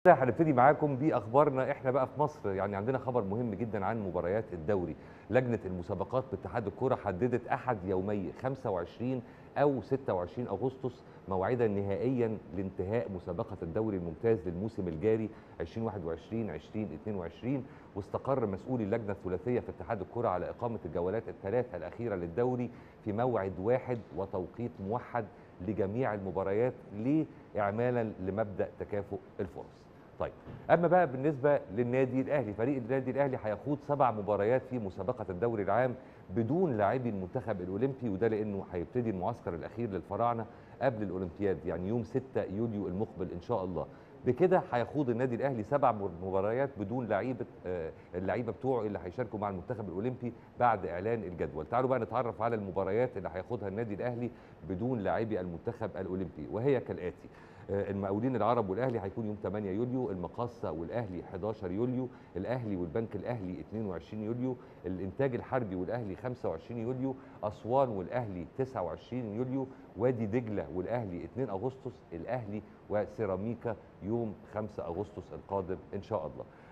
هنبتدي معاكم باخبارنا احنا بقى في مصر يعني عندنا خبر مهم جدا عن مباريات الدوري لجنه المسابقات باتحاد الكره حددت احد يومي 25 او 26 اغسطس موعدا نهائيا لانتهاء مسابقه الدوري الممتاز للموسم الجاري 2021 2022 واستقر مسؤولي اللجنه الثلاثيه في اتحاد الكره على اقامه الجولات الثلاثه الاخيره للدوري في موعد واحد وتوقيت موحد لجميع المباريات ليه اعمالا لمبدا تكافؤ الفرص طيب اما بقى بالنسبه للنادي الاهلي فريق النادي الاهلي هيخوض سبع مباريات في مسابقه الدوري العام بدون لاعبي المنتخب الاولمبي وده لانه هيبتدي المعسكر الاخير للفراعنه قبل الاولمبياد يعني يوم 6 يوليو المقبل ان شاء الله بكده هيخوض النادي الاهلي سبع مباريات بدون لعيبه آه اللعيبه بتوعه اللي هيشاركوا مع المنتخب الاولمبي بعد اعلان الجدول تعالوا بقى نتعرف على المباريات اللي هياخدها النادي الاهلي بدون لاعبي المنتخب الاولمبي وهي كالاتي المقاولين العرب والاهلي هيكون يوم 8 يوليو المقاصه والاهلي 11 يوليو الاهلي والبنك الاهلي 22 يوليو الانتاج الحربي والاهلي 25 يوليو اسوان والاهلي 29 يوليو وادي دجله والاهلي 2 اغسطس الاهلي وسيراميكا يوم 5 اغسطس القادم ان شاء الله